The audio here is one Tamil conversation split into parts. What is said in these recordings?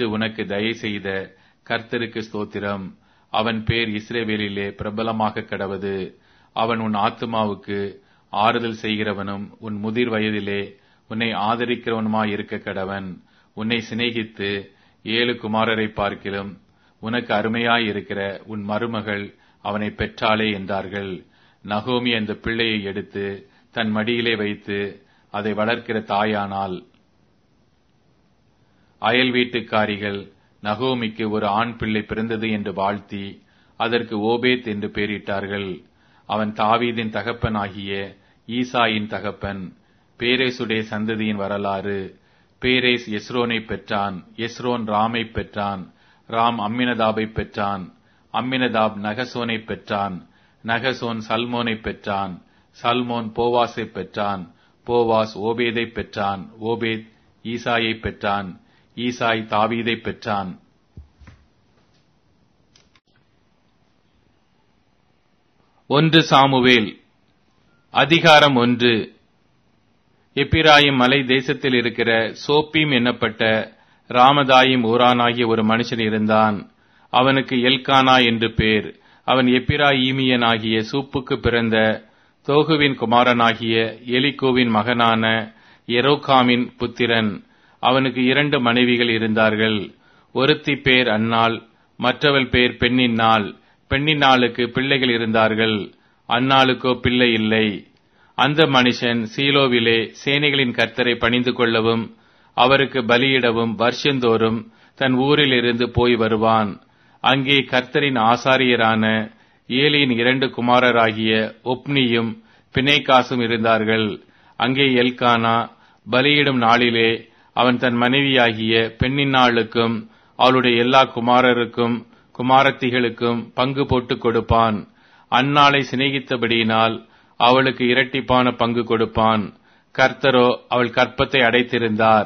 இன்று உனக்கு தயை செய்த கர்த்தருக்கு ஸ்தோத்திரம் அவன் பேர் இஸ்ரேவேலிலே பிரபலமாக கடவது அவன் உன் ஆத்துமாவுக்கு ஆறுதல் செய்கிறவனும் உன் முதிர் வயதிலே உன்னை ஆதரிக்கிறவனுமாய் இருக்க கடவன் உன்னை சிநேகித்து ஏழு குமாரரை பார்க்கிலும் உனக்கு அருமையாய் இருக்கிற உன் மருமகள் அவனை பெற்றாளே என்றார்கள் நகோமி அந்த பிள்ளையை எடுத்து தன் மடியிலே வைத்து அதை வளர்க்கிற தாயானால் அயல் வீட்டுக்காரிகள் நகோமிக்கு ஒரு ஆண் பிள்ளை பிறந்தது என்று வாழ்த்தி அதற்கு ஓபேத் என்று பெயரிட்டார்கள் அவன் தாவீதின் தகப்பனாகிய ஈசாயின் தகப்பன் பேரேசுடைய சந்ததியின் வரலாறு பேரேஸ் எஸ்ரோனை பெற்றான் எஸ்ரோன் ராமை பெற்றான் ராம் அம்மினதாபை பெற்றான் அம்மினதாப் நகசோனை பெற்றான் நகசோன் சல்மோனை பெற்றான் சல்மோன் போவாஸை பெற்றான் போவாஸ் ஓபேதை பெற்றான் ஓபேத் ஈசாயை பெற்றான் ஈசாய் தாவீதை பெற்றான் ஒன்று சாமுவேல் அதிகாரம் ஒன்று எப்பிராயிம் மலை தேசத்தில் இருக்கிற சோப்பீம் என்னப்பட்ட ராமதாயிம் ஊரானாகிய ஒரு மனுஷன் இருந்தான் அவனுக்கு எல்கானா என்று பேர் அவன் எப்பிராயீமியனாகிய சூப்புக்கு பிறந்த தோகுவின் குமாரனாகிய எலிகோவின் மகனான எரோகாமின் புத்திரன் அவனுக்கு இரண்டு மனைவிகள் இருந்தார்கள் ஒருத்தி பேர் அன்னாள் மற்றவள் பேர் பெண்ணின்னாள் பெண்ணின்னாளுக்கு பிள்ளைகள் இருந்தார்கள் அன்னாளுக்கோ பிள்ளை இல்லை அந்த மனுஷன் சீலோவிலே சேனைகளின் கர்த்தரை பணிந்து கொள்ளவும் அவருக்கு பலியிடவும் வருஷந்தோறும் தன் ஊரில் இருந்து போய் வருவான் அங்கே கர்த்தரின் ஆசாரியரான ஏலியின் இரண்டு குமாரராகிய ஒப்னியும் பிணைக்காசும் இருந்தார்கள் அங்கே எல்கானா பலியிடும் நாளிலே அவன் தன் மனைவியாகிய பெண்ணின்னாளுக்கும் அவளுடைய எல்லா குமாரருக்கும் குமாரத்திகளுக்கும் பங்கு போட்டுக் கொடுப்பான் அந்நாளை சிநேகித்தபடியினால் அவளுக்கு இரட்டிப்பான பங்கு கொடுப்பான் கர்த்தரோ அவள் கற்பத்தை அடைத்திருந்தார்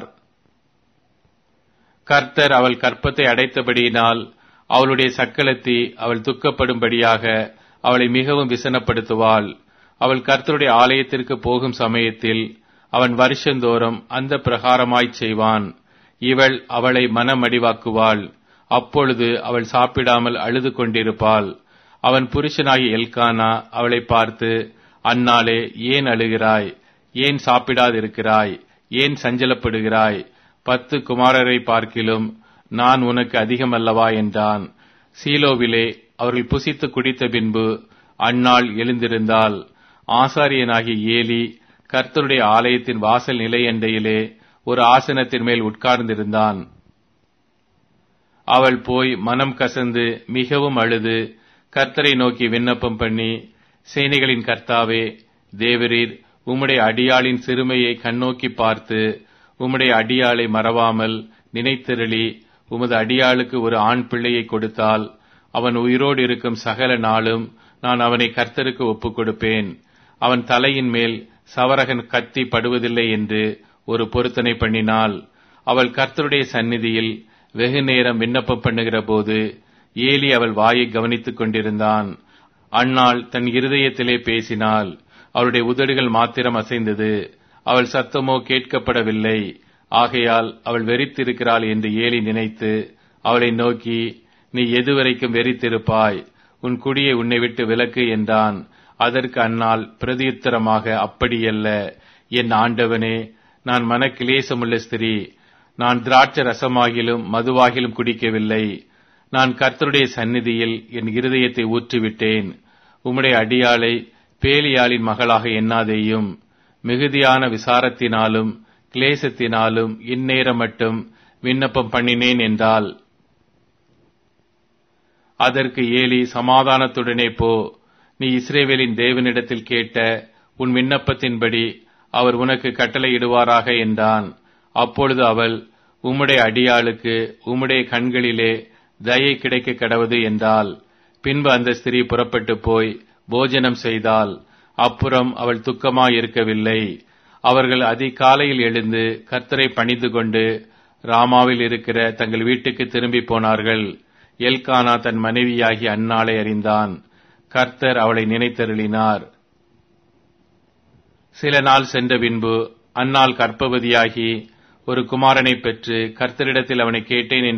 கர்த்தர் அவள் கற்பத்தை அடைத்தபடியினால் அவளுடைய சக்களத்தி அவள் துக்கப்படும்படியாக அவளை மிகவும் விசனப்படுத்துவாள் அவள் கர்த்தருடைய ஆலயத்திற்கு போகும் சமயத்தில் அவன் வருஷந்தோறும் அந்த பிரகாரமாய்ச் செய்வான் இவள் அவளை மனமடிவாக்குவாள் அப்பொழுது அவள் சாப்பிடாமல் அழுது கொண்டிருப்பாள் அவன் புருஷனாகிய எல்கானா அவளை பார்த்து அந்நாளே ஏன் அழுகிறாய் ஏன் சாப்பிடாதிருக்கிறாய் ஏன் சஞ்சலப்படுகிறாய் பத்து குமாரரை பார்க்கிலும் நான் உனக்கு அதிகமல்லவா என்றான் சீலோவிலே அவர்கள் புசித்து குடித்த பின்பு அந்நாள் எழுந்திருந்தால் ஆசாரியனாகிய ஏலி கர்த்தருடைய ஆலயத்தின் வாசல் நிலையண்டையிலே ஒரு ஆசனத்தின் மேல் உட்கார்ந்திருந்தான் அவள் போய் மனம் கசந்து மிகவும் அழுது கர்த்தரை நோக்கி விண்ணப்பம் பண்ணி சேனைகளின் கர்த்தாவே தேவரீர் உம்முடைய அடியாளின் சிறுமையை கண்ணோக்கி பார்த்து உம்முடைய அடியாளை மறவாமல் நினைத்திரளி உமது அடியாளுக்கு ஒரு ஆண் பிள்ளையை கொடுத்தால் அவன் உயிரோடு இருக்கும் சகல நாளும் நான் அவனை கர்த்தருக்கு ஒப்புக் கொடுப்பேன் அவன் தலையின் மேல் சவரகன் கத்தி படுவதில்லை என்று ஒரு பொருத்தனை பண்ணினாள் அவள் கர்த்தருடைய சந்நிதியில் வெகு நேரம் விண்ணப்பம் பண்ணுகிற போது ஏலி அவள் வாயை கவனித்துக் கொண்டிருந்தான் அன்னாள் தன் இருதயத்திலே பேசினாள் அவளுடைய உதடுகள் மாத்திரம் அசைந்தது அவள் சத்தமோ கேட்கப்படவில்லை ஆகையால் அவள் வெறித்திருக்கிறாள் என்று ஏலி நினைத்து அவளை நோக்கி நீ எதுவரைக்கும் வெறித்திருப்பாய் உன் குடியை உன்னை விட்டு விலக்கு என்றான் அதற்கு அந்நாள் பிரதியுத்தரமாக அப்படியல்ல என் ஆண்டவனே நான் மனக்கிலேசமுள்ள ஸ்திரீ நான் திராட்ச ரசமாகிலும் மதுவாகிலும் குடிக்கவில்லை நான் கர்த்தருடைய சந்நிதியில் என் இருதயத்தை ஊற்றிவிட்டேன் உம்முடைய அடியாளை பேலியாளின் மகளாக எண்ணாதேயும் மிகுதியான விசாரத்தினாலும் கிளேசத்தினாலும் இந்நேரம் மட்டும் விண்ணப்பம் பண்ணினேன் என்றால் அதற்கு ஏலி சமாதானத்துடனே போ நீ இஸ்ரேவேலின் தேவனிடத்தில் கேட்ட உன் விண்ணப்பத்தின்படி அவர் உனக்கு கட்டளையிடுவாராக என்றான் அப்பொழுது அவள் உம்முடைய அடியாளுக்கு உம்முடைய கண்களிலே தயை கிடைக்க கடவது என்றால் பின்பு அந்த ஸ்திரீ புறப்பட்டு போய் போஜனம் செய்தால் அப்புறம் அவள் துக்கமாயிருக்கவில்லை அவர்கள் அதிகாலையில் எழுந்து கர்த்தரை பணிந்து கொண்டு ராமாவில் இருக்கிற தங்கள் வீட்டுக்கு திரும்பி போனார்கள் எல்கானா தன் மனைவியாகி அந்நாளை அறிந்தான் கர்த்தர் அவளை நினைத்தருளினார் சில நாள் சென்ற பின்பு அந்நாள் கற்பவதியாகி ஒரு குமாரனை பெற்று கர்த்தரிடத்தில் அவனை கேட்டேன் என்று